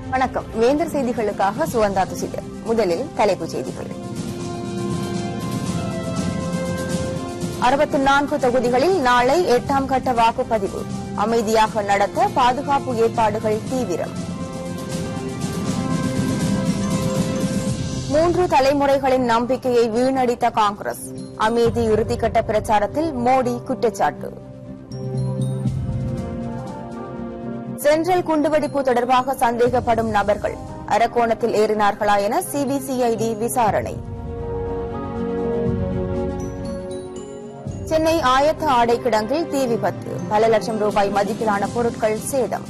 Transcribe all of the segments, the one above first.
வணக்கம் வேந்தர் செய்திகளுக்காக சுவந்தா துசிகர் முதலில் தலைப்புச் செய்திகள் அறுபத்தி நான்கு தொகுதிகளில் நாளை எட்டாம் கட்ட வாக்குப்பதிவு அமைதியாக நடத்த பாதுகாப்பு ஏற்பாடுகள் தீவிரம் மூன்று தலைமுறைகளின் நம்பிக்கையை வீணடித்த காங்கிரஸ் அமைதி இறுதிக்கட்ட பிரச்சாரத்தில் மோடி குற்றச்சாட்டு சென்ட்ரல் குண்டுவெடிப்பு தொடர்பாக சந்தேகப்படும் நபர்கள் அரக்கோணத்தில் ஏறினார்களா என சிபிசிஐடி விசாரணை சென்னை ஆயத்த ஆடை கிடங்கில் தீ விபத்து பல லட்சம் ரூபாய் மதிப்பிலான பொருட்கள் சேதம்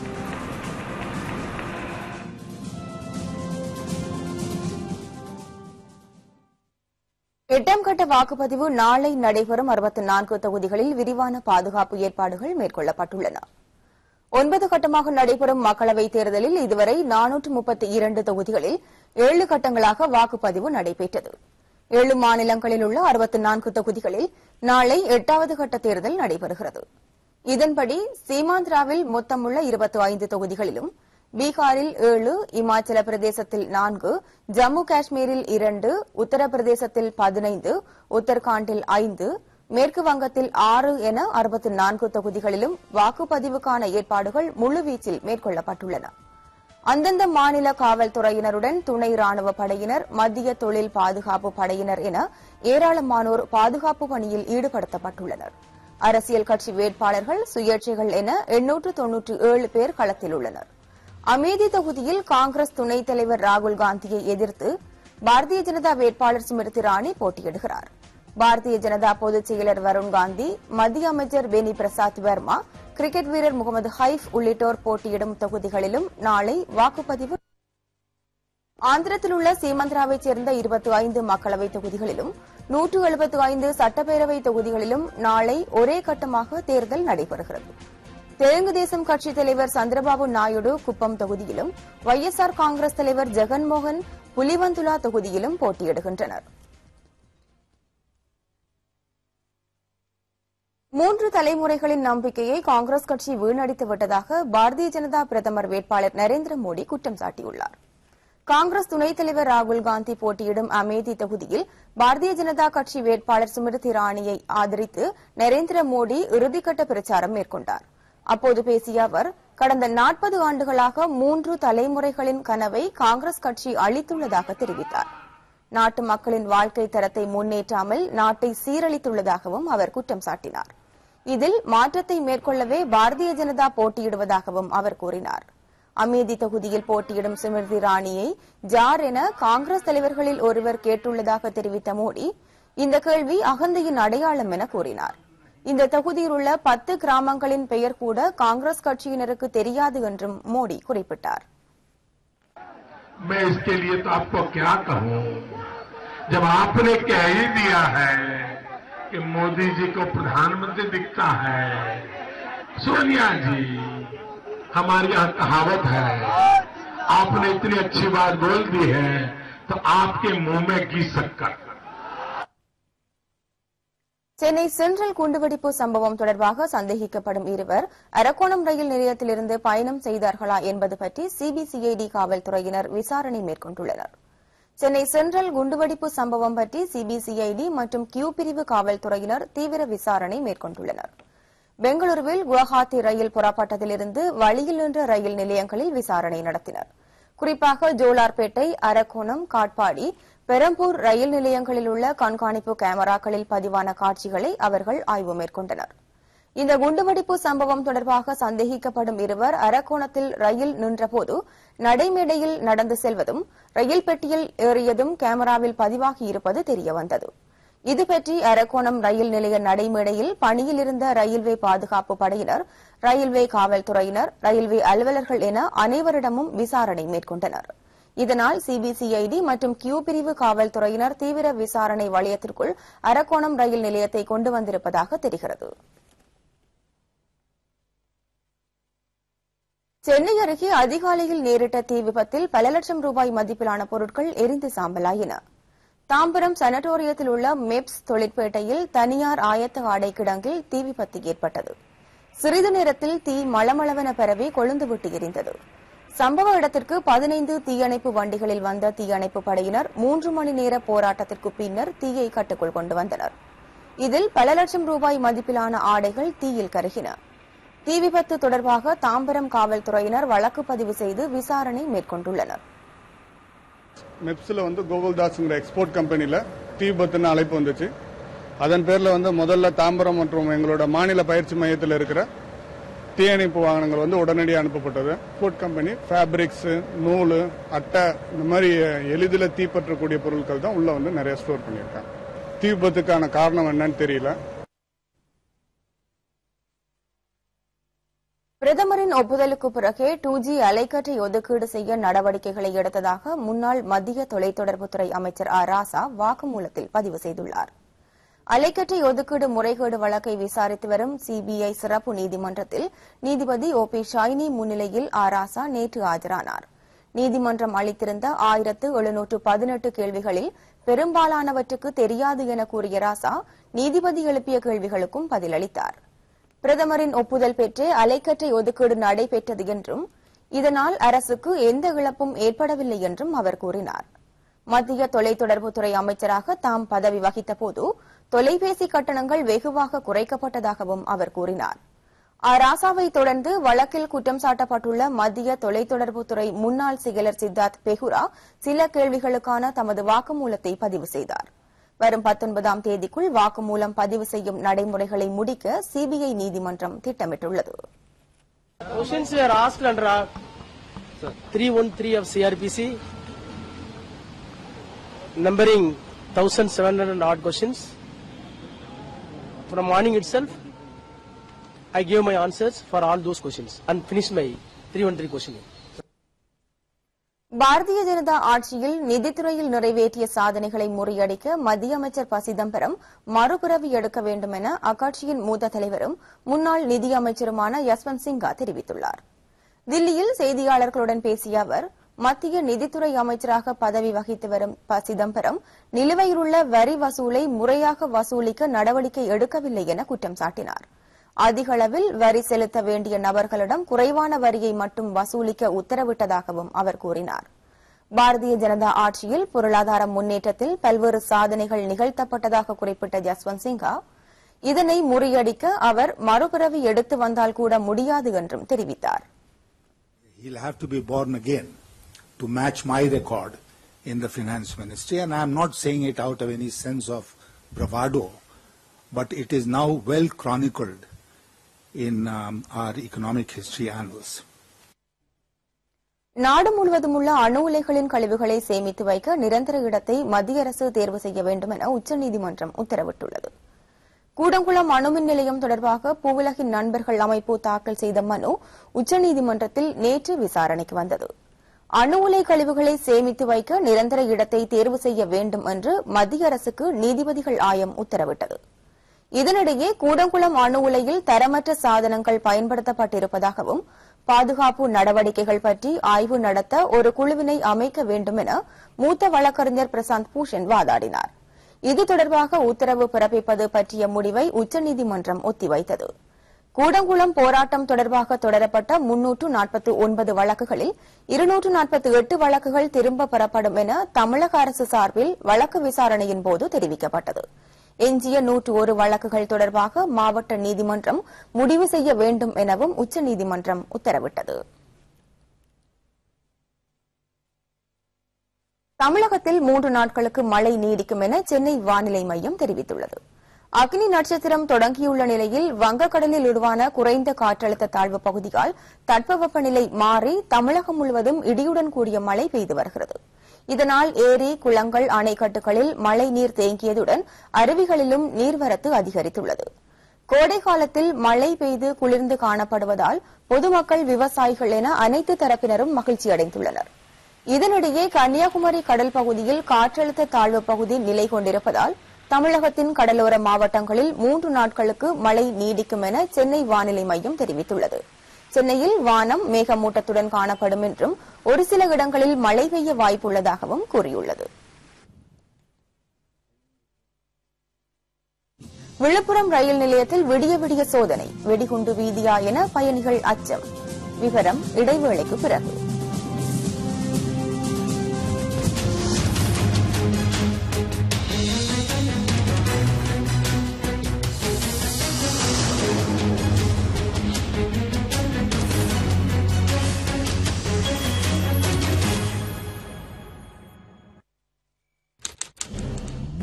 எட்டாம் கட்ட வாக்குப்பதிவு நாளை நடைபெறும் அறுபத்தி நான்கு தொகுதிகளில் விரிவான பாதுகாப்பு ஏற்பாடுகள் மேற்கொள்ளப்பட்டுள்ளன ஒன்பது கட்டமாக நடைபெறும் மக்களவைத் தேர்தலில் இதுவரை நானூற்று முப்பத்தி இரண்டு தொகுதிகளில் ஏழு கட்டங்களாக வாக்குப்பதிவு நடைபெற்றது ஏழு மாநிலங்களில் உள்ள அறுபத்தி நான்கு தொகுதிகளில் நாளை எட்டாவது கட்ட தேர்தல் நடைபெறுகிறது இதன்படி சீமாந்திராவில் மொத்தமுள்ள இருபத்தி ஐந்து தொகுதிகளிலும் பீகாரில் ஏழு இமாச்சல பிரதேசத்தில் நான்கு ஜம்மு காஷ்மீரில் இரண்டு உத்தரப்பிரதேசத்தில் பதினைந்து உத்தரகாண்டில் ஐந்து மேற்கு வங்கத்தில் ஆறு என அறுபத்தி நான்கு தொகுதிகளிலும் வாக்குப்பதிவுக்கான ஏற்பாடுகள் முழுவீச்சில் மேற்கொள்ளப்பட்டுள்ளன அந்தந்த மாநில காவல்துறையினருடன் துணை ராணுவ படையினர் மத்திய தொழில் பாதுகாப்பு படையினர் என ஏராளமானோர் பாதுகாப்பு பணியில் ஈடுபடுத்தப்பட்டுள்ளனர் அரசியல் கட்சி வேட்பாளர்கள் சுயேட்சைகள் என எண்ணூற்று தொன்னூற்று ஏழு பேர் களத்தில் உள்ளனர் அமேதி தொகுதியில் காங்கிரஸ் துணைத் தலைவர் ராகுல் காந்தியை எதிர்த்து பாரதிய ஜனதா வேட்பாளர் ஸ்மிருதி இராணி போட்டியிடுகிறார் பாரதிய ஜனதா பொதுச் செயலர் வருண் காந்தி மத்திய அமைச்சர் பெனி பிரசாத் வர்மா கிரிக்கெட் வீரர் முகமது ஹைஃப் உள்ளிட்டோர் போட்டியிடும் தொகுதிகளிலும் நாளை வாக்குப்பதிவு ஆந்திரத்தில் உள்ள சீமந்திராவைச் சேர்ந்த இருபத்தி ஐந்து மக்களவைத் தொகுதிகளிலும் நூற்று எழுபத்து ஐந்து சட்டப்பேரவை தொகுதிகளிலும் நாளை ஒரே கட்டமாக தேர்தல் நடைபெறுகிறது தெலுங்கு தேசம் கட்சித் தலைவர் சந்திரபாபு நாயுடு குப்பம் தொகுதியிலும் ஒய்எஸ்ஆர் காங்கிரஸ் தலைவர் ஜெகன்மோகன் புலிவந்துலா தொகுதியிலும் போட்டியிடுகின்றனர் மூன்று தலைமுறைகளின் நம்பிக்கையை காங்கிரஸ் கட்சி வீணடித்து விட்டதாக பாரதிய ஜனதா பிரதமர் வேட்பாளர் நரேந்திர மோடி குற்றம் சாட்டியுள்ளார் காங்கிரஸ் துணைத் தலைவர் ராகுல் காந்தி போட்டியிடும் அமேதி தொகுதியில் பாரதிய ஜனதா கட்சி வேட்பாளர் ஸ்மிருதி இராணியை ஆதரித்து நரேந்திர மோடி இறுதிக்கட்ட பிரச்சாரம் மேற்கொண்டார் அப்போது பேசிய அவர் கடந்த நாற்பது ஆண்டுகளாக மூன்று தலைமுறைகளின் கனவை காங்கிரஸ் கட்சி அளித்துள்ளதாக தெரிவித்தார் நாட்டு மக்களின் வாழ்க்கை தரத்தை முன்னேற்றாமல் நாட்டை சீரழித்துள்ளதாகவும் அவர் குற்றம் சாட்டினார் இதில் மாற்றத்தை மேற்கொள்ளவே பாரதிய ஜனதா போட்டியிடுவதாகவும் அவர் கூறினார் அமேதி தொகுதியில் போட்டியிடும் ஸ்மிருதி இராணியை ஜார் என காங்கிரஸ் தலைவர்களில் ஒருவர் கேட்டுள்ளதாக தெரிவித்த மோடி இந்த கேள்வி அகந்தையின் அடையாளம் என கூறினார் இந்த தொகுதியில் உள்ள பத்து கிராமங்களின் பெயர் கூட காங்கிரஸ் கட்சியினருக்கு தெரியாது என்றும் மோடி குறிப்பிட்டார் मैं इसके लिए तो आपको क्या कहूं जब आपने कह ही दिया है कि मोदी जी को प्रधानमंत्री दिखता है सोनिया जी हमारी यहां कहावत है आपने इतनी अच्छी बात बोल दी है तो आपके मुंह में घी शक्कर சென்னை சென்ட்ரல் குண்டுவெடிப்பு சம்பவம் தொடர்பாக சந்தேகிக்கப்படும் இருவர் அரக்கோணம் ரயில் நிலையத்திலிருந்து பயணம் செய்தார்களா என்பது பற்றி சிபிசிஐடி காவல்துறையினர் விசாரணை மேற்கொண்டுள்ளனர் சென்னை சென்ட்ரல் குண்டுவெடிப்பு சம்பவம் பற்றி சிபிசிஐடி மற்றும் கியூ பிரிவு காவல்துறையினர் தீவிர விசாரணை மேற்கொண்டுள்ளனர் பெங்களூருவில் குவஹாத்தி ரயில் புறப்பட்டதிலிருந்து வழியில் நின்ற ரயில் நிலையங்களில் விசாரணை நடத்தினர் குறிப்பாக ஜோலார்பேட்டை அரக்கோணம் காட்பாடி பெரம்பூர் ரயில் நிலையங்களில் உள்ள கண்காணிப்பு கேமராக்களில் பதிவான காட்சிகளை அவர்கள் ஆய்வு மேற்கொண்டனர் இந்த குண்டுவெடிப்பு சம்பவம் தொடர்பாக சந்தேகிக்கப்படும் இருவர் அரக்கோணத்தில் ரயில் நின்றபோது நடைமேடையில் நடந்து செல்வதும் ரயில் பெட்டியில் ஏறியதும் கேமராவில் பதிவாகியிருப்பது தெரியவந்தது இதுபற்றி அரக்கோணம் ரயில் நிலைய நடைமேடையில் பணியில் இருந்த ரயில்வே பாதுகாப்பு படையினர் ரயில்வே காவல்துறையினர் ரயில்வே அலுவலர்கள் என அனைவரிடமும் விசாரணை மேற்கொண்டனர் இதனால் சிபிசிஐடி மற்றும் கியூ பிரிவு காவல்துறையினர் தீவிர விசாரணை வளையத்திற்குள் அரக்கோணம் ரயில் நிலையத்தை கொண்டு வந்திருப்பதாக தெரிகிறது சென்னை அருகே அதிகாலையில் நேரிட்ட தீ விபத்தில் பல லட்சம் ரூபாய் மதிப்பிலான பொருட்கள் எரிந்து சாம்பலாயின தாம்பரம் சனட்டோரியத்தில் உள்ள மெப்ஸ் தொழிற்பேட்டையில் தனியார் ஆயத்த ஆடை கிடங்கில் தீ விபத்து ஏற்பட்டது சிறிது நேரத்தில் தீ மளமளவென பரவி கொழுந்துவிட்டு எரிந்தது சம்பவ இடத்திற்கு பதினைந்து தீயணைப்பு வண்டிகளில் வந்த தீயணைப்பு படையினர் மூன்று மணி நேர போராட்டத்திற்கு பின்னர் தீயை கட்டுக்குள் கொண்டு வந்தனர் இதில் பல லட்சம் ரூபாய் மதிப்பிலான ஆடைகள் தீயில் கருகின தீ விபத்து தொடர்பாக தாம்பரம் காவல்துறையினர் வழக்கு பதிவு செய்து விசாரணை மேற்கொண்டுள்ளனர் மெப்ஸில் வந்து கோகுல்தாஸ்ங்கிற எக்ஸ்போர்ட் கம்பெனியில் தீ விபத்துன்னு அழைப்பு வந்துச்சு அதன் பேரில் வந்து முதல்ல தாம்பரம் மற்றும் எங்களோட மாநில பயிற்சி மையத்தில் இருக்கிற தீயணைப்பு வாகனங்கள் வந்து உடனடியாக அனுப்பப்பட்டது எக்ஸ்போர்ட் கம்பெனி ஃபேப்ரிக்ஸு நூல் அட்டை இந்த மாதிரி எளிதில் தீப்பற்றக்கூடிய பொருட்கள் தான் உள்ளே வந்து நிறைய ஸ்டோர் பண்ணியிருக்காங்க தீ விபத்துக்கான காரணம் என்னன்னு தெரியல பிரதமரின் ஒப்புதலுக்கு பிறகே டூ ஜி அலைக்கற்றை ஒதுக்கீடு செய்ய நடவடிக்கைகளை எடுத்ததாக முன்னாள் மத்திய தொலைத்தொடர்புத்துறை அமைச்சர் ஆ ராசா வாக்குமூலத்தில் பதிவு செய்துள்ளார் அலைக்கற்றை ஒதுக்கீடு முறைகேடு வழக்கை விசாரித்து வரும் சிபிஐ சிறப்பு நீதிமன்றத்தில் நீதிபதி ஓ பி ஷைனி முன்னிலையில் ஆ ராசா நேற்று ஆஜரானார் நீதிமன்றம் அளித்திருந்த ஆயிரத்து எழுநூற்று பதினெட்டு கேள்விகளில் பெரும்பாலானவற்றுக்கு தெரியாது என கூறிய ராசா நீதிபதி எழுப்பிய கேள்விகளுக்கும் பதிலளித்தார் பிரதமரின் ஒப்புதல் பெற்றே அலைக்கற்றை ஒதுக்கீடு நடைபெற்றது என்றும் இதனால் அரசுக்கு எந்த இழப்பும் ஏற்படவில்லை என்றும் அவர் கூறினார் மத்திய தொலைத்தொடர்புத்துறை அமைச்சராக தாம் பதவி வகித்தபோது தொலைபேசி கட்டணங்கள் வெகுவாக குறைக்கப்பட்டதாகவும் அவர் கூறினார் ஆ ராசாவை தொடர்ந்து வழக்கில் குற்றம் சாட்டப்பட்டுள்ள மத்திய தொலைத்தொடர்புத்துறை முன்னாள் செயலர் சித்தார்த் பெகுரா சில கேள்விகளுக்கான தமது வாக்குமூலத்தை பதிவு செய்தார் வரும் பத்தொன்பதாம் தேதிக்குள் வாக்குமூலம் பதிவு செய்யும் நடைமுறைகளை முடிக்க சிபிஐ நீதிமன்றம் திட்டமிட்டுள்ளது Questions were asked under uh, 313 of CRPC, numbering 1700 odd questions. From morning itself, I gave my answers for all those questions and finished my 313 questioning. Bharatiya Janata ஆட்சியில் நிதித்துறையில் நிறைவேற்றிய சாதனைகளை முறியடிக்க மத்திய அமைச்சர் ப சிதம்பரம் மறுபிறவி எடுக்க வேண்டும் என அக்கட்சியின் மூத்த தலைவரும் முன்னாள் நிதியமைச்சருமான யஸ்வந்த் சிங்கா தெரிவித்துள்ளார் தில்லியில் செய்தியாளர்களுடன் பேசிய அவர் மத்திய நிதித்துறை அமைச்சராக பதவி வகித்து வரும் ப சிதம்பரம் நிலுவையில் உள்ள வரி வசூலை முறையாக வசூலிக்க நடவடிக்கை எடுக்கவில்லை என குற்றம் சாட்டினார் அதிக அளவில் வரி செலுத்த வேண்டிய நபர்களிடம் குறைவான வரியை மட்டும் வசூலிக்க உத்தரவிட்டதாகவும் அவர் கூறினார் பாரதிய ஜனதா ஆட்சியில் பொருளாதார முன்னேற்றத்தில் பல்வேறு சாதனைகள் நிகழ்த்தப்பட்டதாக குறிப்பிட்ட ஜஸ்வந்த் சிங்கா இதனை முறியடிக்க அவர் மறுபிறவி எடுத்து வந்தால் கூட முடியாது என்றும் தெரிவித்தார் He'll have to be born again to match my record in the finance ministry. And I'm not saying it out of any sense of bravado, but it is now well chronicled in um, our economic history annals. நாடு முழுவதும் உள்ள அணு உலைகளின் கழிவுகளை சேமித்து வைக்க நிரந்தர இடத்தை மத்திய அரசு தேர்வு செய்ய வேண்டும் என உச்சநீதிமன்றம் உத்தரவிட்டுள்ளது கூடங்குளம் அணுமின் நிலையம் தொடர்பாக பூவுலகின் நண்பர்கள் அமைப்பு தாக்கல் செய்த மனு உச்சநீதிமன்றத்தில் நேற்று விசாரணைக்கு வந்தது அணு உலை கழிவுகளை சேமித்து வைக்க நிரந்தர இடத்தை தேர்வு செய்ய வேண்டும் என்று மத்திய அரசுக்கு நீதிபதிகள் ஆயம் உத்தரவிட்டது இதனிடையே கூடங்குளம் அணு உலையில் தரமற்ற சாதனங்கள் பயன்படுத்தப்பட்டிருப்பதாகவும் பாதுகாப்பு நடவடிக்கைகள் பற்றி ஆய்வு நடத்த ஒரு குழுவினை அமைக்க வேண்டும் என மூத்த வழக்கறிஞர் பிரசாந்த் பூஷன் வாதாடினார் இது தொடர்பாக உத்தரவு பிறப்பிப்பது பற்றிய முடிவை உச்சநீதிமன்றம் ஒத்திவைத்தது கூடங்குளம் போராட்டம் தொடர்பாக தொடரப்பட்ட முன்னூற்று நாற்பத்தி ஒன்பது வழக்குகளில் இருநூற்று நாற்பத்தி எட்டு வழக்குகள் திரும்ப பெறப்படும் என தமிழக அரசு சார்பில் வழக்கு விசாரணையின் போது தெரிவிக்கப்பட்டது எஞ்சிய நூற்று ஒரு வழக்குகள் தொடர்பாக மாவட்ட நீதிமன்றம் முடிவு செய்ய வேண்டும் எனவும் உச்சநீதிமன்றம் உத்தரவிட்டது தமிழகத்தில் மூன்று நாட்களுக்கு மழை நீடிக்கும் என சென்னை வானிலை மையம் தெரிவித்துள்ளது அக்னி நட்சத்திரம் தொடங்கியுள்ள நிலையில் வங்கக்கடலில் உருவான குறைந்த காற்றழுத்த தாழ்வு பகுதியால் தட்பவெப்பநிலை மாறி தமிழகம் முழுவதும் இடியுடன் கூடிய மழை பெய்து வருகிறது இதனால் ஏரி குளங்கள் அணைக்கட்டுகளில் மழை நீர் தேங்கியதுடன் அருவிகளிலும் நீர்வரத்து அதிகரித்துள்ளது கோடை காலத்தில் மழை பெய்து குளிர்ந்து காணப்படுவதால் பொதுமக்கள் விவசாயிகள் என அனைத்து தரப்பினரும் மகிழ்ச்சி அடைந்துள்ளனர் இதனிடையே கன்னியாகுமரி கடல் பகுதியில் காற்றழுத்த தாழ்வு பகுதி நிலை கொண்டிருப்பதால் தமிழகத்தின் கடலோர மாவட்டங்களில் மூன்று நாட்களுக்கு மழை நீடிக்கும் என சென்னை வானிலை மையம் தெரிவித்துள்ளது சென்னையில் வானம் மேகமூட்டத்துடன் காணப்படும் என்றும் ஒரு சில இடங்களில் மழை பெய்ய வாய்ப்புள்ளதாகவும் கூறியுள்ளது விழுப்புரம் ரயில் நிலையத்தில் விடிய விடிய சோதனை வெடிகுண்டு வீதியா என பயணிகள் அச்சம் விவரம் இடைவேளைக்கு பிறகு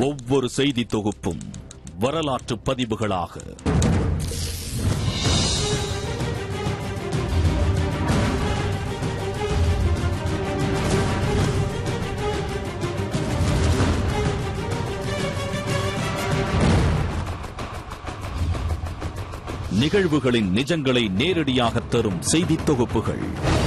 ஒவ்வொரு செய்தி தொகுப்பும் வரலாற்று பதிவுகளாக நிகழ்வுகளின் நிஜங்களை நேரடியாக தரும் செய்தி தொகுப்புகள்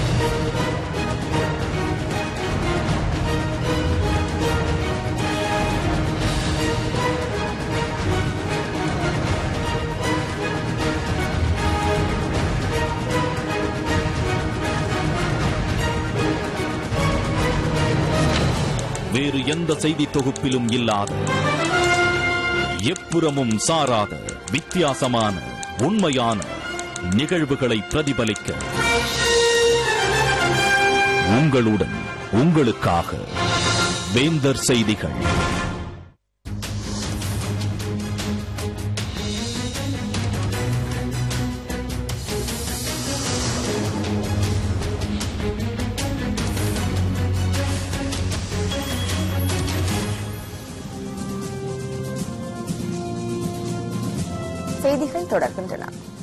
வேறு எந்த செய்தி தொகுப்பிலும் இல்லாத எப்புறமும் சாராத வித்தியாசமான உண்மையான நிகழ்வுகளை பிரதிபலிக்க உங்களுடன் உங்களுக்காக வேந்தர் செய்திகள் செய்திகள் தொடர்கின்றன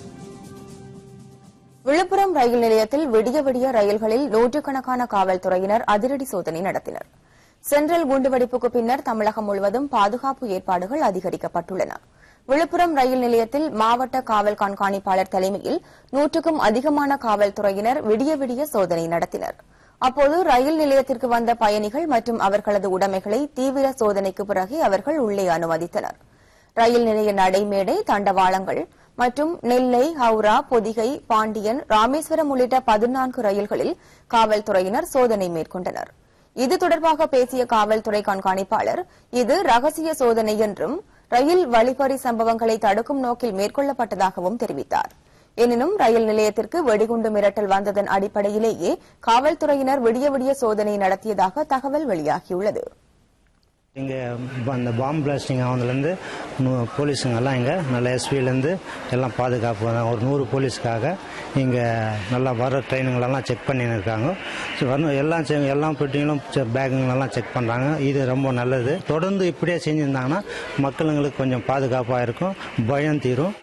விழுப்புரம் ரயில் நிலையத்தில் விடிய விடிய ரயில்களில் நூற்றுக்கணக்கான காவல்துறையினர் அதிரடி சோதனை நடத்தினர் சென்ட்ரல் குண்டுவெடிப்புக்கு பின்னர் தமிழகம் முழுவதும் பாதுகாப்பு ஏற்பாடுகள் அதிகரிக்கப்பட்டுள்ளன விழுப்புரம் ரயில் நிலையத்தில் மாவட்ட காவல் கண்காணிப்பாளர் தலைமையில் நூற்றுக்கும் அதிகமான காவல்துறையினர் விடிய விடிய சோதனை நடத்தினர் அப்போது ரயில் நிலையத்திற்கு வந்த பயணிகள் மற்றும் அவர்களது உடைமைகளை தீவிர சோதனைக்கு பிறகு அவர்கள் உள்ளே அனுமதித்தனர் ரயில் நிலைய நடைமேடை தண்டவாளங்கள் மற்றும் நெல்லை ஹவுரா பொதிகை பாண்டியன் ராமேஸ்வரம் உள்ளிட்ட பதினான்கு ரயில்களில் காவல்துறையினர் சோதனை மேற்கொண்டனர் இது தொடர்பாக பேசிய காவல்துறை கண்காணிப்பாளர் இது ரகசிய சோதனை என்றும் ரயில் வழிப்பறி சம்பவங்களை தடுக்கும் நோக்கில் மேற்கொள்ளப்பட்டதாகவும் தெரிவித்தார் எனினும் ரயில் நிலையத்திற்கு வெடிகுண்டு மிரட்டல் வந்ததன் அடிப்படையிலேயே காவல்துறையினர் விடிய விடிய சோதனை நடத்தியதாக தகவல் வெளியாகியுள்ளது இங்கே அந்த பாம்பு பிளாஸ்டிங் ஆனதுலேருந்து நூ- போலீஸுங்கெல்லாம் இங்கே நல்ல எஸ்பிலேருந்து எல்லாம் பாதுகாப்பு தான். ஒரு நூறு போலீஸ்க்காக இங்கே நல்லா வர ட்ரெயினுங்களெல்லாம் செக் பண்ணின்னு இருக்காங்க ஸோ வரணும் எல்லாம் செ- எல்லா பெட்டிங்களும் செ- பேக்குங்களெல்லாம் செக் பண்ணுறாங்க இது ரொம்ப நல்லது தொடர்ந்து இப்படியே செஞ்சுருந்தாங்கன்னா மக்களுங்களுக்கு கொஞ்சம் பாதுகாப்பாக இருக்கும் பயம் தீரும்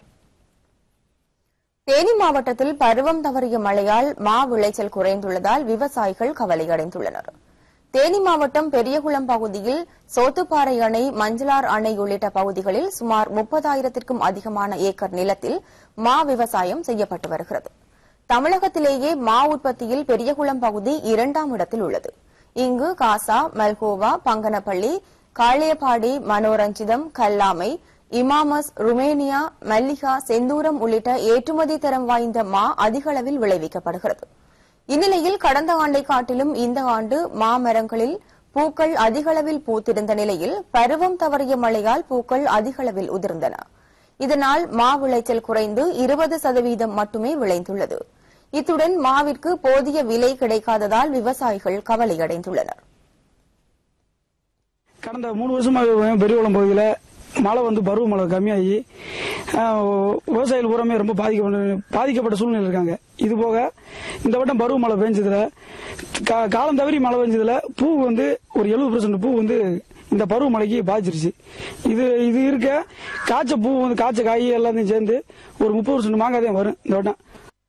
தேனி மாவட்டத்தில் பருவம் தவறிய மழையால் மா விளைச்சல் குறைந்துள்ளதால் விவசாயிகள் கவலையடைந்துள்ளனர் தேனி மாவட்டம் பெரியகுளம் பகுதியில் சோத்துப்பாறை அணை மஞ்சளார் அணை உள்ளிட்ட பகுதிகளில் சுமார் முப்பதாயிரத்திற்கும் அதிகமான ஏக்கர் நிலத்தில் மா விவசாயம் செய்யப்பட்டு வருகிறது தமிழகத்திலேயே மா உற்பத்தியில் பெரியகுளம் பகுதி இரண்டாம் இடத்தில் உள்ளது இங்கு காசா மல்கோவா பங்கனப்பள்ளி காளியப்பாடி மனோரஞ்சிதம் கல்லாமை இமாமஸ் ருமேனியா மல்லிகா செந்தூரம் உள்ளிட்ட ஏற்றுமதி தரம் வாய்ந்த மா அதிக அளவில் விளைவிக்கப்படுகிறது இந்நிலையில் கடந்த ஆண்டை காட்டிலும் இந்த ஆண்டு மாமரங்களில் பூக்கள் அதிக அளவில் பூத்திருந்த நிலையில் பருவம் தவறிய மழையால் பூக்கள் அதிக அளவில் உதிர்ந்தன இதனால் மா விளைச்சல் குறைந்து இருபது சதவீதம் மட்டுமே விளைந்துள்ளது இத்துடன் மாவிற்கு போதிய விலை கிடைக்காததால் விவசாயிகள் கவலையடைந்துள்ளனர் கடந்த மூணு வருஷமாக பெரியகுளம் பகுதியில் மழை வந்து பருவமழை கம்மியாகி ஆஹ், விவசாயிகள் பூராமே ரொம்ப பாதிக்கப்பட்ட பாதிக்கப்பட்ட சூழ்நிலை இருக்காங்க இது போக இந்த வட்டம் பருவமழை பெஞ்சதுல கா- காலம் தவறி மழை பெஞ்சதுல பூ வந்து ஒரு எழுபது பர்சன்ட் பூ வந்து இந்த பருவமழைக்கு பாதிச்சிருச்சு இது இது இருக்க காய்ச்ச பூ வந்து காய்ச்ச காய் எல்லாத்தையும் சேர்ந்து ஒரு முப்பது பர்சன்ட் மாங்காய் தான் வரும் இந்த வட்டம்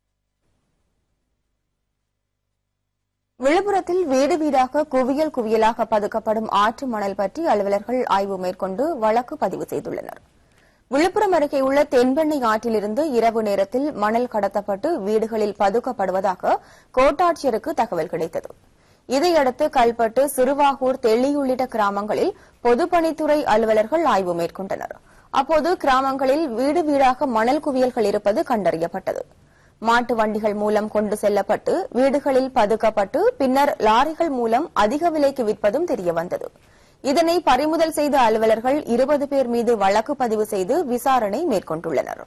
விழுப்புரத்தில் வீடு வீடாக குவியல் குவியலாக பதுக்கப்படும் ஆற்று மணல் பற்றி அலுவலர்கள் ஆய்வு மேற்கொண்டு வழக்கு பதிவு செய்துள்ளனர் விழுப்புரம் அருகே உள்ள தென்பெண்ணை ஆற்றிலிருந்து இரவு நேரத்தில் மணல் கடத்தப்பட்டு வீடுகளில் பதுக்கப்படுவதாக கோட்டாட்சியருக்கு தகவல் கிடைத்தது இதையடுத்து கல்பட்டு சிறுவாகூர் தெள்ளி உள்ளிட்ட கிராமங்களில் பொதுப்பணித்துறை அலுவலர்கள் ஆய்வு மேற்கொண்டனர் அப்போது கிராமங்களில் வீடு வீடாக மணல் குவியல்கள் இருப்பது கண்டறியப்பட்டது மாட்டு வண்டிகள் மூலம் கொண்டு செல்லப்பட்டு வீடுகளில் பதுக்கப்பட்டு பின்னர் லாரிகள் மூலம் அதிக விலைக்கு விற்பதும் தெரியவந்தது இதனை பறிமுதல் செய்த அலுவலர்கள் இருபது பேர் மீது வழக்கு பதிவு செய்து விசாரணை மேற்கொண்டுள்ளனர்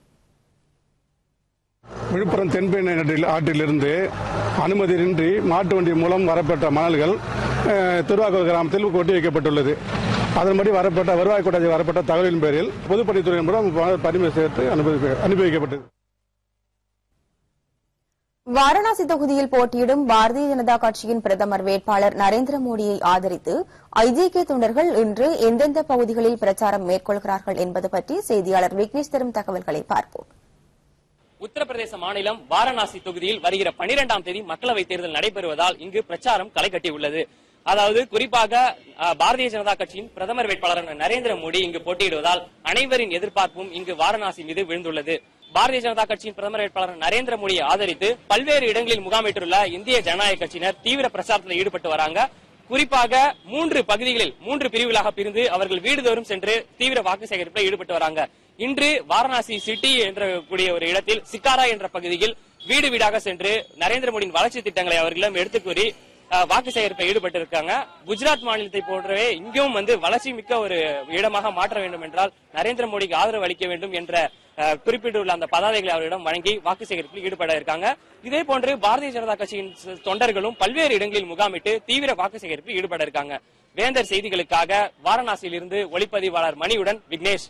விழுப்புரம் தென்பெண்ணை ஆற்றில் ஆற்றிலிருந்து அனுமதியின்றி மாட்டு வண்டி மூலம் வரப்பெற்ற மணல்கள் அஹ், திருவாக்கூர் கிராமத்தில் கொட்டி வைக்கப்பட்டுள்ளது அதன்படி வரப்பட்ட வருவாய் கூட்டாட்சி வரப்பட்ட தகவலின் பேரில் பொதுப்பணித்துறையின் மூலம் பரிமை சேர்த்து அனுப்பி அனுப்பி வைக்கப்பட்டது வாரணாசி தொகுதியில் போட்டியிடும் பாரதிய ஜனதா கட்சியின் பிரதமர் வேட்பாளர் நரேந்திர மோடியை ஆதரித்து ஐஜேகே தொண்டர்கள் இன்று எந்தெந்த பகுதிகளில் பிரச்சாரம் மேற்கொள்கிறார்கள் என்பது பற்றி செய்தியாளர் விக்னேஷ் தரும் தகவல்களை பார்ப்போம் உத்தரப்பிரதேச மாநிலம் வாரணாசி தொகுதியில் வருகிற பனிரெண்டாம் தேதி மக்களவைத் தேர்தல் நடைபெறுவதால் இங்கு பிரச்சாரம் களை கட்டியுள்ளது அதாவது குறிப்பாக அஹ், பாரதிய ஜனதா கட்சியின் பிரதமர் வேட்பாளரான நரேந்திர மோடி இங்கு போட்டியிடுவதால் அனைவரின் எதிர்பார்ப்பும் இங்கு வாரணாசி மீது விழுந்துள்ளது பாரதிய ஜனதா கட்சியின் பிரதமர் வேட்பாளர் நரேந்திர மோடியை ஆதரித்து பல்வேறு இடங்களில் முகாமிட்டுள்ள இந்திய ஜனநாயக கட்சியினர் தீவிர பிரச்சாரத்தில் ஈடுபட்டு வராங்க குறிப்பாக மூன்று பகுதிகளில் மூன்று பிரிவுகளாக பிரிந்து அவர்கள் வீடுதோறும் சென்று தீவிர வாக்கு சேகரிப்பில் ஈடுபட்டு வராங்க இன்று வாரணாசி சிட்டி என்ற கூடிய ஒரு இடத்தில் சிக்காரா என்ற பகுதியில் வீடு வீடாக சென்று நரேந்திர மோடியின் வளர்ச்சி திட்டங்களை அவர்களிடம் எடுத்துக் கூறி அஹ், வாக்கு சேகரிப்பை ஈடுபட்டு இருக்காங்க குஜராத் மாநிலத்தை போன்றவே இங்கும் வந்து வளர்ச்சி மிக்க ஒரு இடமாக மாற்ற வேண்டும் என்றால் நரேந்திர மோடிக்கு ஆதரவு அளிக்க வேண்டும் என்ற அஹ், குறிப்பிட்டுள்ள அந்த பதாதைகளை அவரிடம் வழங்கி வாக்கு சேகரிப்பில் ஈடுபட இருக்காங்க இதே போன்று பாரதிய ஜனதா கட்சியின் ச- தொண்டர்களும் பல்வேறு இடங்களில் முகாமிட்டு தீவிர வாக்கு சேகரிப்பில் ஈடுபட இருக்காங்க வேந்தர் செய்திகளுக்காக வாரணாசியிலிருந்து ஒளிப்பதிவாளர் மணியுடன் விக்னேஷ்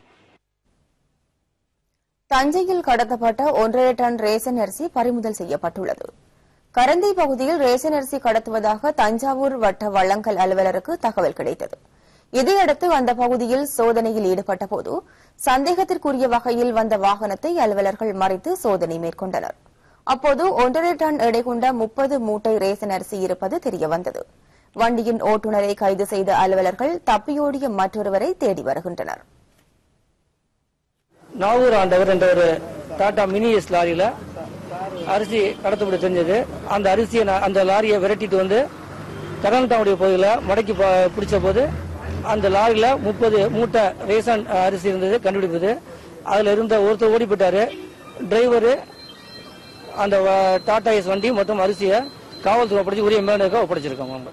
தஞ்சையில் கடத்தப்பட்ட ஒன்றரை டன் ரேசன் அரிசி பறிமுதல் செய்யப்பட்டுள்ளது கரந்தை பகுதியில் ரேசன் அரிசி கடத்துவதாக தஞ்சாவூர் வட்ட வள்ளங்கல் அலுவலருக்கு தகவல் கிடைத்தது இதையடுத்து அந்த பகுதியில் சோதனையில் ஈடுபட்ட போது சந்தேகத்திற்குரிய வகையில் வந்த வாகனத்தை அலுவலர்கள் மறைத்து சோதனை மேற்கொண்டனர் அப்போது ஒன்றரை டன் எடை கொண்ட முப்பது மூட்டை ரேசன் அரிசி இருப்பது தெரியவந்தது வண்டியின் ஓட்டுநரை கைது செய்த அலுவலர்கள் தப்பியோடிய மற்றொருவரை தேடி வருகின்றனர் நாகூர் ஆண்டவர் என்ற ஒரு டாடா மினி எஸ் லாரியில அரிசி கடத்தப்பட தெரிஞ்சது அந்த அரிசியை நான் அந்த லாரியை விரட்டிட்டு வந்து தகனத்தாவுடைய பகுதியில் மடக்கி ப- பிடிச்ச போது அந்த லாரியில முப்பது மூட்டை ரேஷன் அஹ், அரிசி இருந்தது கண்டுபிடிப்பது அதுல இருந்த ஒருத்தர் ஓடி போயிட்டாரு டிரைவரு அந்த வ- டாடா எஸ் வண்டி மொத்தம் அரிசியை காவல்துறை ஒப்படைச்சு உரிய மேலுக்கு ஒப்படைச்சிருக்கோம்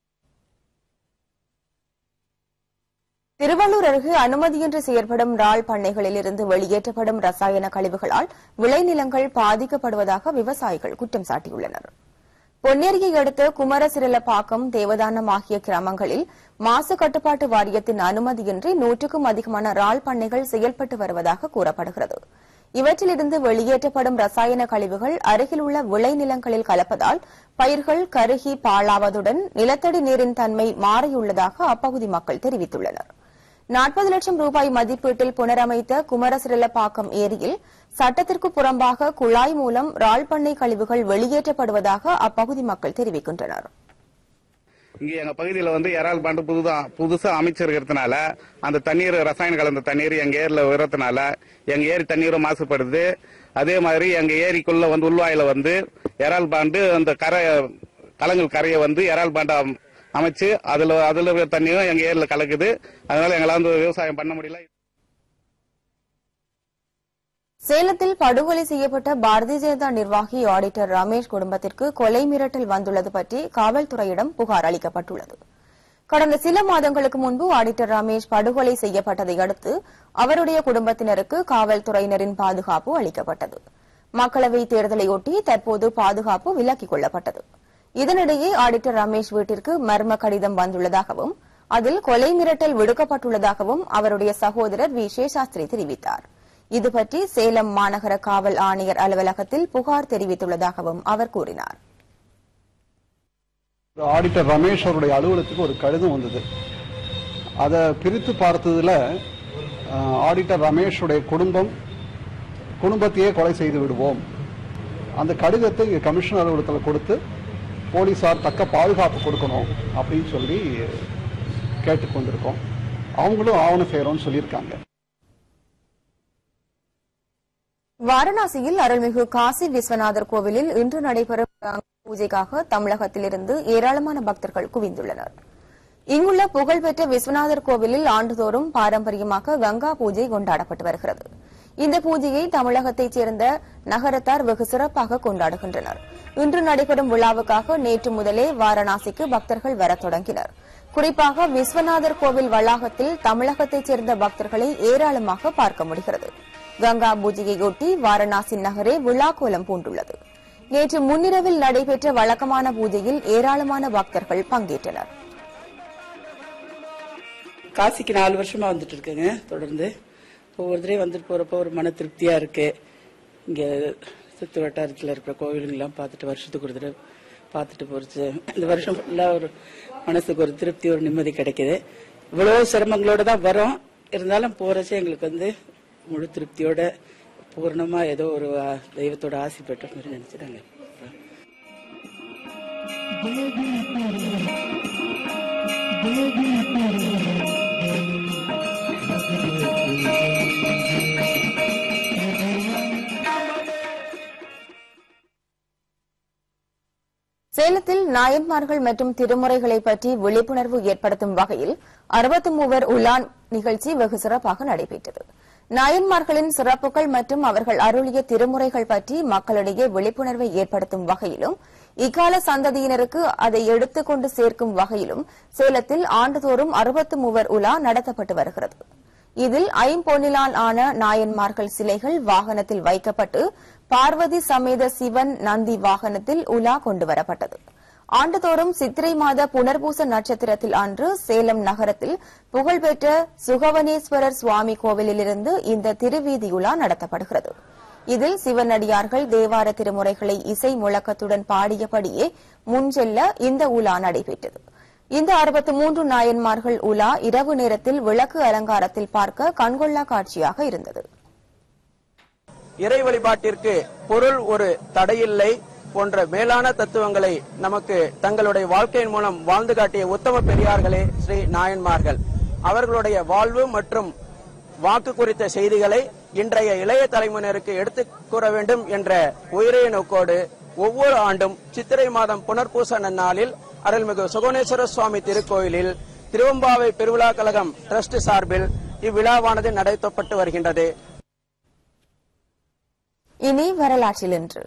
திருவள்ளூர் அருகே அனுமதியின்றி செயற்படும் இறால் பண்ணைகளில் இருந்து வெளியேற்றப்படும் ரசாயன கழிவுகளால் விளைநிலங்கள் பாதிக்கப்படுவதாக விவசாயிகள் குற்றம் சாட்டியுள்ளனர் பொன்னேரியை அடுத்த குமரசிரலப்பாக்கம் தேவதானம் ஆகிய கிராமங்களில் மாசு கட்டுப்பாட்டு வாரியத்தின் அனுமதியின்றி நூற்றுக்கும் அதிகமான இறால் பண்ணைகள் செயல்பட்டு வருவதாக கூறப்படுகிறது இவற்றிலிருந்து வெளியேற்றப்படும் ரசாயன கழிவுகள் அருகில் உள்ள விளைநிலங்களில் கலப்பதால் பயிர்கள் கருகி பாழாவதுடன் நிலத்தடி நீரின் தன்மை மாறியுள்ளதாக அப்பகுதி மக்கள் தெரிவித்துள்ளனர் நாற்பது லட்சம் ரூபாய் மதிப்பீட்டில் புனரமைத்த குமரசிரலப்பாக்கம் ஏரியில் சட்டத்திற்கு புறம்பாக குழாய் மூலம் இறால் பண்ணை கழிவுகள் வெளியேற்றப்படுவதாக அப்பகுதி மக்கள் தெரிவிக்கின்றனர் இங்க எங்க பகுதியில வந்து இறால் பாண்டு புதுதா புதுசா அமைச்சிருக்கிறதுனால அந்த தண்ணீர் ரசாயனம் கலந்த தண்ணீர் எங்க ஏரியில விடுறதுனால எங்க ஏரி தண்ணீரும் மாசுபடுது அதே மாதிரி எங்க ஏரிக்குள்ள வந்து உள்வாயில வந்து இறால் பாண்டு அந்த கரை கலங்கள் கரையை வந்து இறால் பாண்டை அம்- அமைச்சு அதுல அதுல இருக்கிற தண்ணியும் எங்க ஏரியில கலக்குது அதனால எங்களால வந்து விவசாயம் பண்ண முடியல சேலத்தில் படுகொலை செய்யப்பட்ட பாரதிய ஜனதா நிர்வாகி ஆடிட்டர் ரமேஷ் குடும்பத்திற்கு கொலை மிரட்டல் வந்துள்ளது பற்றி காவல்துறையிடம் புகார் அளிக்கப்பட்டுள்ளது கடந்த சில மாதங்களுக்கு முன்பு ஆடிட்டர் ரமேஷ் படுகொலை செய்யப்பட்டதை அடுத்து அவருடைய குடும்பத்தினருக்கு காவல்துறையினரின் பாதுகாப்பு அளிக்கப்பட்டது மக்களவைத் தேர்தலையொட்டி தற்போது பாதுகாப்பு விலக்கிக் கொள்ளப்பட்டது இதனிடையே ஆடிட்டர் ரமேஷ் வீட்டிற்கு மர்ம கடிதம் வந்துள்ளதாகவும் அதில் கொலை மிரட்டல் விடுக்கப்பட்டுள்ளதாகவும் அவருடைய சகோதரர் வி சேஷாஸ்திரி தெரிவித்தார் இதுபற்றி சேலம் மாநகர காவல் ஆணையர் அலுவலகத்தில் புகார் தெரிவித்துள்ளதாகவும் அவர் கூறினார் ஆடிட்டர் ரமேஷ் அவருடைய அலுவலகத்துக்கு ஒரு கடிதம் வந்தது அதை பிரித்து பார்த்ததுல அஹ், ஆடிட்டர் ரமேஷுடைய குடும்பம் குடும்பத்தையே கொலை செய்து விடுவோம் அந்த கடிதத்தை இங்க கமிஷனர் அலுவலகத்தில் கொடுத்து போலீசார் தக்க பாதுகாப்பு கொடுக்கணும் அப்படின்னு சொல்லி கேட்டுக்கொண்டிருக்கோம் அவங்களும் ஆவணம் செய்யறோம்னு சொல்லியிருக்காங்க வாரணாசியில் அருள்மிகு காசி விஸ்வநாதர் கோவிலில் இன்று நடைபெறும் கங்கா பூஜைக்காக தமிழகத்திலிருந்து ஏராளமான பக்தர்கள் குவிந்துள்ளனர் இங்குள்ள புகழ்பெற்ற விஸ்வநாதர் கோவிலில் ஆண்டுதோறும் பாரம்பரியமாக கங்கா பூஜை கொண்டாடப்பட்டு வருகிறது இந்த பூஜையை தமிழகத்தைச் சேர்ந்த நகரத்தார் வெகு சிறப்பாக கொண்டாடுகின்றனர் இன்று நடைபெறும் விழாவுக்காக நேற்று முதலே வாரணாசிக்கு பக்தர்கள் வரத் தொடங்கினர் குறிப்பாக விஸ்வநாதர் கோவில் வளாகத்தில் தமிழகத்தைச் சேர்ந்த பக்தர்களை ஏராளமாக பார்க்க முடிகிறது கங்கா பூஜையையொட்டி வாரணாசி நகரே விழா கோலம் பூண்டுள்ளது நேற்று முன்னிரவில் நடைபெற்ற வழக்கமான பூஜையில் ஏராளமான பக்தர்கள் பங்கேற்றனர் காசிக்கு நாலு வருஷமா வந்துட்டு இருக்கேங்க தொடர்ந்து ஒவ்வொரு தடவையும் வந்துட்டு போறப்போ ஒரு மன திருப்தியா இருக்கு இங்க சுற்று வட்டாரத்தில் இருக்கிற கோவிலுங்கெல்லாம் பார்த்துட்டு வருஷத்துக்கு ஒரு தடவை பார்த்துட்டு போறது இந்த வருஷம் ஃபுல்லாக ஒரு மனசுக்கு ஒரு திருப்தி ஒரு நிம்மதி கிடைக்குது இவ்வளோ சிரமங்களோட தான் வரோம் இருந்தாலும் போறச்சே எங்களுக்கு வந்து முழு திருப்தியோட பூர்ணமா ஏதோ ஒரு ஆ, தெய்வத்தோட ஆசி பெற்ற மாதிரி நினைச்சிட்டாங்க சேலத்தில் நாயன்மார்கள் மற்றும் திருமுறைகளை பற்றி விழிப்புணர்வு ஏற்படுத்தும் வகையில் அறுபத்தி மூவர் உலான் நிகழ்ச்சி வெகு சிறப்பாக நடைபெற்றது நாயன்மார்களின் சிறப்புகள் மற்றும் அவர்கள் அருளிய திருமுறைகள் பற்றி மக்களிடையே விழிப்புணர்வை ஏற்படுத்தும் வகையிலும் இக்கால சந்ததியினருக்கு அதை எடுத்துக் கொண்டு சேர்க்கும் வகையிலும் சேலத்தில் ஆண்டுதோறும் அறுபத்து மூவர் உலா நடத்தப்பட்டு வருகிறது இதில் ஐம்பொன்னிலால் ஆன நாயன்மார்கள் சிலைகள் வாகனத்தில் வைக்கப்பட்டு பார்வதி சமேத சிவன் நந்தி வாகனத்தில் உலா கொண்டுவரப்பட்டது ஆண்டுதோறும் சித்திரை மாத புனர்பூச நட்சத்திரத்தில் அன்று சேலம் நகரத்தில் புகழ்பெற்ற சுகவனேஸ்வரர் சுவாமி கோவிலிலிருந்து இந்த திருவீதியுலா நடத்தப்படுகிறது இதில் சிவனடியார்கள் தேவார திருமுறைகளை இசை முழக்கத்துடன் பாடியபடியே முன்செல்ல இந்த உலா நடைபெற்றது இந்த அறுபத்தி மூன்று நாயன்மார்கள் உலா இரவு நேரத்தில் விளக்கு அலங்காரத்தில் பார்க்க கண்கொள்ளா காட்சியாக இருந்தது இறை வழிபாட்டிற்கு பொருள் ஒரு தடையில்லை போன்ற மேலான தத்துவங்களை நமக்கு தங்களுடைய வாழ்க்கையின் மூலம் வாழ்ந்து காட்டிய உத்தம பெரியார்களே ஸ்ரீ நாயன்மார்கள் அவர்களுடைய வாழ்வு மற்றும் வாக்கு குறித்த செய்திகளை இன்றைய இளைய தலைமுறையினருக்கு எடுத்துக் கூற வேண்டும் என்ற உயரிய நோக்கோடு ஒவ்வொரு ஆண்டும் சித்திரை மாதம் புனர்பூச நன்னாளில் அருள்மிகு சுகவனேஸ்வர சுவாமி திருக்கோயிலில் திருவம்பாவை பெருவிழா கழகம் டிரஸ்ட் சார்பில் இவ்விழாவானது நடத்தப்பட்டு வருகின்றது இனி வரலாற்றில் இன்று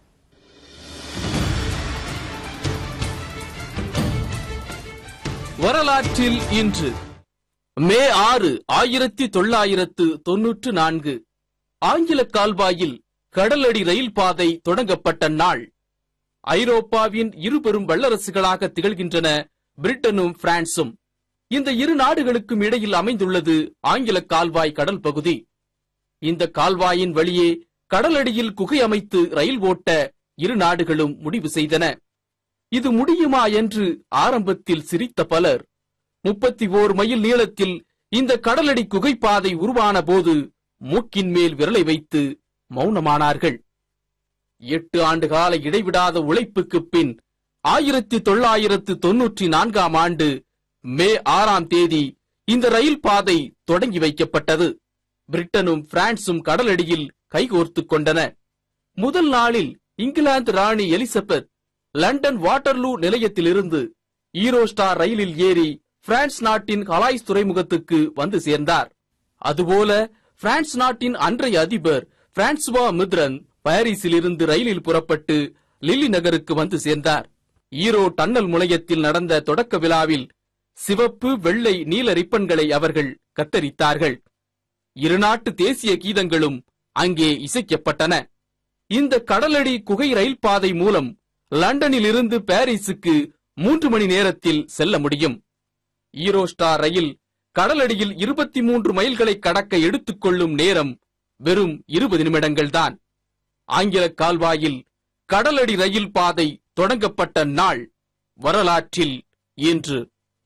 வரலாற்றில் இன்று மே ஆறு ஆயிரத்தி தொள்ளாயிரத்து தொன்னூற்று நான்கு ஆங்கில கால்வாயில் கடலடி ரயில் பாதை தொடங்கப்பட்ட நாள் ஐரோப்பாவின் இருபெரும் வல்லரசுகளாக திகழ்கின்றன பிரிட்டனும் பிரான்சும் இந்த இரு நாடுகளுக்கும் இடையில் அமைந்துள்ளது ஆங்கில கால்வாய் கடல் பகுதி இந்த கால்வாயின் வழியே கடலடியில் குகை அமைத்து ரயில் ஓட்ட இரு நாடுகளும் முடிவு செய்தன இது முடியுமா என்று ஆரம்பத்தில் சிரித்த பலர் முப்பத்தி ஓர் மைல் நீளத்தில் இந்த கடலடி குகைப்பாதை உருவான போது மூக்கின் மேல் விரலை வைத்து மௌனமானார்கள் எட்டு ஆண்டு கால இடைவிடாத உழைப்புக்கு பின் ஆயிரத்தி தொள்ளாயிரத்து தொன்னூற்றி நான்காம் ஆண்டு மே ஆறாம் தேதி இந்த ரயில் பாதை தொடங்கி வைக்கப்பட்டது பிரிட்டனும் பிரான்சும் கடலடியில் கைகோர்த்துக் கொண்டன முதல் நாளில் இங்கிலாந்து ராணி எலிசபெத் லண்டன் வாட்டர்லூ நிலையத்திலிருந்து ஈரோ ஸ்டார் ரயிலில் ஏறி பிரான்ஸ் நாட்டின் கலாய்ஸ் துறைமுகத்துக்கு வந்து சேர்ந்தார் அதுபோல பிரான்ஸ் நாட்டின் அன்றைய அதிபர் பிரான்சுவா மித்ரன் பாரிஸில் இருந்து ரயிலில் புறப்பட்டு லில்லி நகருக்கு வந்து சேர்ந்தார் ஈரோ டன்னல் முனையத்தில் நடந்த தொடக்க விழாவில் சிவப்பு வெள்ளை நீல ரிப்பன்களை அவர்கள் கத்தரித்தார்கள் இருநாட்டு தேசிய கீதங்களும் அங்கே இசைக்கப்பட்டன இந்த கடலடி குகை ரயில் பாதை மூலம் லண்டனில் இருந்து பாரிஸுக்கு மூன்று மணி நேரத்தில் செல்ல முடியும் ஈரோ ஸ்டார் ரயில் கடலடியில் இருபத்தி மூன்று மைல்களை கடக்க எடுத்துக்கொள்ளும் நேரம் வெறும் இருபது நிமிடங்கள்தான் ஆங்கில கால்வாயில் கடலடி ரயில் பாதை தொடங்கப்பட்ட நாள் வரலாற்றில் இன்று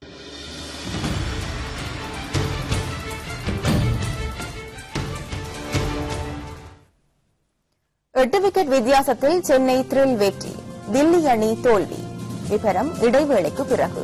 எட்டு விக்கெட் வித்தியாசத்தில் சென்னை த்ரில் வெற்றி தில்லி அணி தோல்வி விவரம் இடைவேளைக்கு பிறகு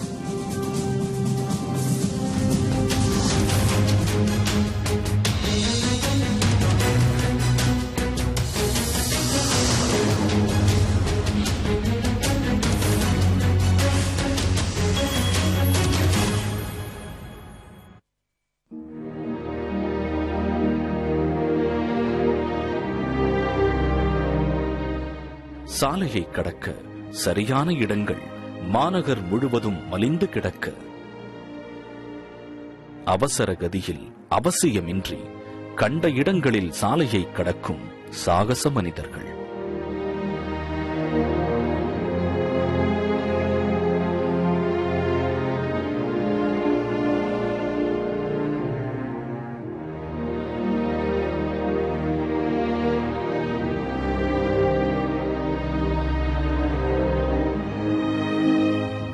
சாலையை கடக்க சரியான இடங்கள் மாநகர் முழுவதும் மலிந்து கிடக்க அவசர கதியில் அவசியமின்றி கண்ட இடங்களில் சாலையை கடக்கும் சாகச மனிதர்கள்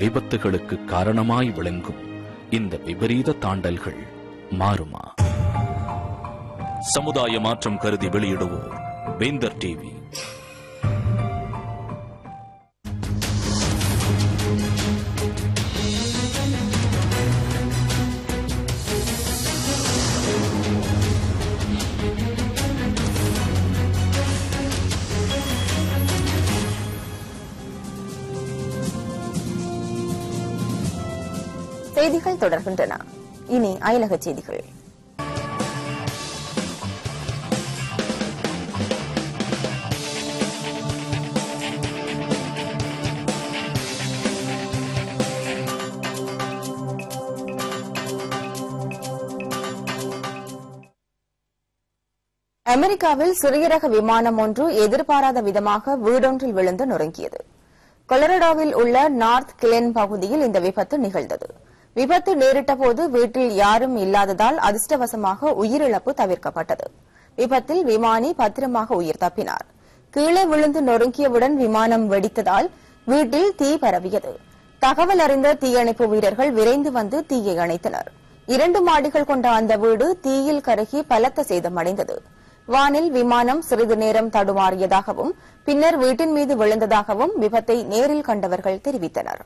விபத்துகளுக்கு காரணமாய் விளங்கும் இந்த விபரீத தாண்டல்கள் மாறுமா சமுதாய மாற்றம் கருதி வெளியிடுவோர் வேந்தர் டிவி செய்திகள் தொடர்கின்றன இனி அயலக செய்திகள் அமெரிக்காவில் சிறிய ரக விமானம் ஒன்று எதிர்பாராத விதமாக வீடொன்றில் விழுந்து நொறுங்கியது கொலரடோவில் உள்ள நார்த் கிளென் பகுதியில் இந்த விபத்து நிகழ்ந்தது விபத்து நேரிட்ட போது வீட்டில் யாரும் இல்லாததால் அதிர்ஷ்டவசமாக உயிரிழப்பு தவிர்க்கப்பட்டது விபத்தில் விமானி பத்திரமாக உயிர் தப்பினார் கீழே விழுந்து நொறுங்கியவுடன் விமானம் வெடித்ததால் வீட்டில் தீ பரவியது தகவல் அறிந்த தீயணைப்பு வீரர்கள் விரைந்து வந்து தீயை அணைத்தனர் இரண்டு மாடிகள் கொண்ட அந்த வீடு தீயில் கருகி பலத்த சேதமடைந்தது வானில் விமானம் சிறிது நேரம் தடுமாறியதாகவும் பின்னர் வீட்டின் மீது விழுந்ததாகவும் விபத்தை நேரில் கண்டவர்கள் தெரிவித்தனர்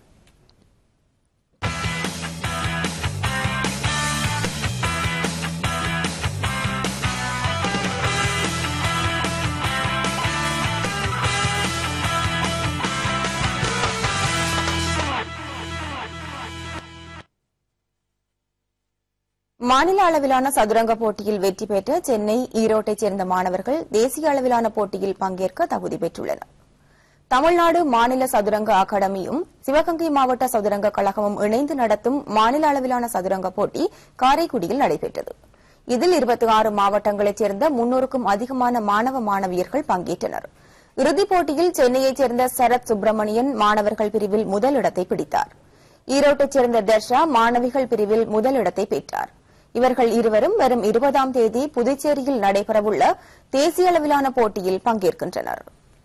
மாநில அளவிலான சதுரங்க போட்டியில் வெற்றி பெற்ற சென்னை ஈரோட்டைச் சேர்ந்த மாணவர்கள் தேசிய அளவிலான போட்டியில் பங்கேற்க தகுதி பெற்றுள்ளனர் தமிழ்நாடு மாநில சதுரங்க அகாடமியும் சிவகங்கை மாவட்ட சதுரங்க கழகமும் இணைந்து நடத்தும் மாநில அளவிலான சதுரங்க போட்டி காரைக்குடியில் நடைபெற்றது இதில் இருபத்தி ஆறு மாவட்டங்களைச் சேர்ந்த முன்னூறுக்கும் அதிகமான மாணவ மாணவியர்கள் பங்கேற்றனர் இறுதிப் போட்டியில் சென்னையைச் சேர்ந்த சரத் சுப்பிரமணியன் மாணவர்கள் பிரிவில் முதலிடத்தை பிடித்தார் ஈரோட்டைச் சேர்ந்த தர்ஷா மாணவிகள் பிரிவில் முதலிடத்தை பெற்றார் இவர்கள் இருவரும் வரும் இருபதாம் தேதி புதுச்சேரியில் நடைபெறவுள்ள தேசிய அளவிலான போட்டியில் பங்கேற்கின்றனர்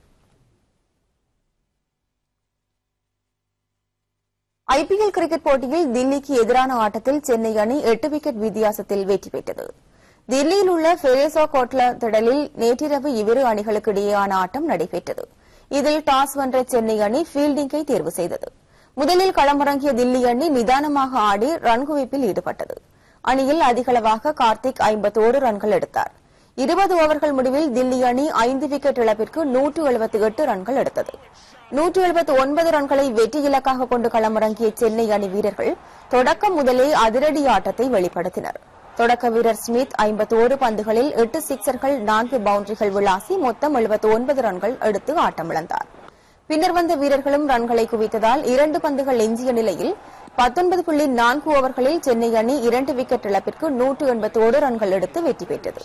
ஐபிஎல் கிரிக்கெட் போட்டியில் தில்லிக்கு எதிரான ஆட்டத்தில் சென்னை அணி எட்டு விக்கெட் வித்தியாசத்தில் வெற்றி பெற்றது தில்லியில் உள்ள ஃபெரேசோ கோட்லா திடலில் நேற்றிரவு இவ்விரு அணிகளுக்கு இடையேயான ஆட்டம் நடைபெற்றது இதில் டாஸ் வென்ற சென்னை அணி ஃபீல்டிங்கை தேர்வு செய்தது முதலில் களமிறங்கிய தில்லி அணி நிதானமாக ஆடி ரன் குவிப்பில் ஈடுபட்டது அணியில் அதிகளவாக கார்த்திக் ஐம்பத்தோரு ரன்கள் எடுத்தார் இருபது ஓவர்கள் முடிவில் தில்லி அணி ஐந்து விக்கெட் இழப்பிற்கு நூற்று எழுபத்தி எட்டு ரன்கள் எடுத்தது நூற்று எழுபத்தி ஒன்பது ரன்களை வெற்றி இலக்காக கொண்டு களமிறங்கிய சென்னை அணி வீரர்கள் தொடக்கம் முதலே அதிரடி ஆட்டத்தை வெளிப்படுத்தினர் தொடக்க வீரர் ஸ்மித் ஐம்பத்தோரு பந்துகளில் எட்டு சிக்சர்கள் நான்கு பவுண்டரிகள் விளாசி மொத்தம் எழுபத்தி ஒன்பது ரன்கள் எடுத்து ஆட்டமிழந்தார் பின்னர் வந்த வீரர்களும் ரன்களை குவித்ததால் இரண்டு பந்துகள் எஞ்சிய நிலையில் பத்தொன்பது புள்ளி நான்கு ஓவர்களில் சென்னை அணி இரண்டு விக்கெட் இழப்பிற்கு நூற்று எண்பத்தி ஒரு ரன்கள் எடுத்து வெற்றி பெற்றது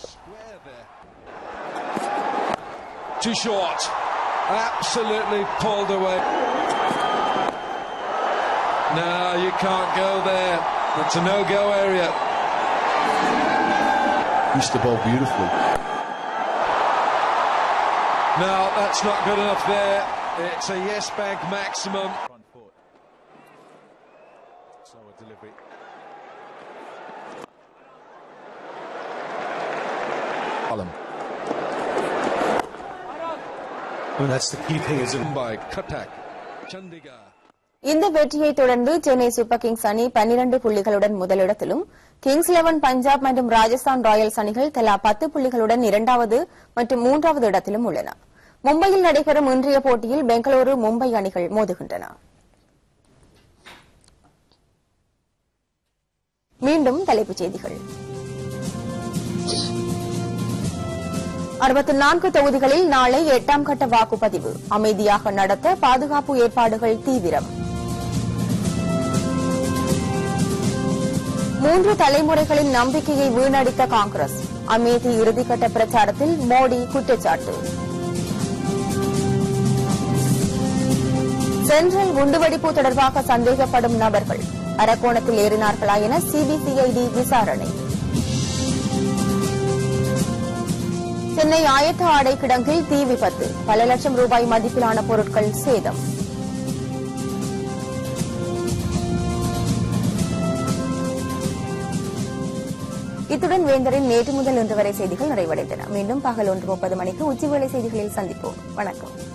Too short. Absolutely pulled away. No, you can't go there. It's a no-go area. Used to bowl beautifully. No, that's not good enough there. It's a yes bank maximum. Slower delivery. Column. And that's the key thing, isn't it? By Katak. Chandigarh. இந்த வெற்றியை தொடர்ந்து Chennai super Kings அணி பன்னிரண்டு புள்ளிகளுடன் முதலிடத்திலும் Kings eleven Punjab மற்றும் Rajasthan Royals அணிகள் தலா பத்து புள்ளிகளுடன் இரண்டாவது மற்றும் மூன்றாவது இடத்திலும் உள்ளன மும்பையில் நடைபெறும் இன்றைய போட்டியில் பெங்களூரு மும்பை அணிகள் மோதுகின்றன மீண்டும் தலைப்புச் செய்திகள் அறுபத்தி நான்கு தொகுதிகளில் நாளை எட்டாம் கட்ட வாக்குப்பதிவு அமைதியாக நடத்த பாதுகாப்பு ஏற்பாடுகள் தீவிரம் மூன்று தலைமுறைகளின் நம்பிக்கையை வீணடித்த காங்கிரஸ் அமேதி இறுதிக்கட்ட பிரச்சாரத்தில் மோடி குற்றச்சாட்டு சென்ட்ரல் குண்டுவெடிப்பு தொடர்பாக சந்தேகப்படும் நபர்கள் அரக்கோணத்தில் ஏறினார்களா என சிபிசிஐடி விசாரணை சென்னை ஆயத்த ஆடை கிடங்கில் தீ விபத்து பல லட்சம் ரூபாய் மதிப்பிலான பொருட்கள் சேதம் இத்துடன் வேந்தரின் நேற்று முதல் இன்று வரை செய்திகள் நிறைவடைந்தன மீண்டும் பகல் ஒன்று முப்பது மணிக்கு உச்சிவேளை செய்திகளில் சந்திப்போம் வணக்கம்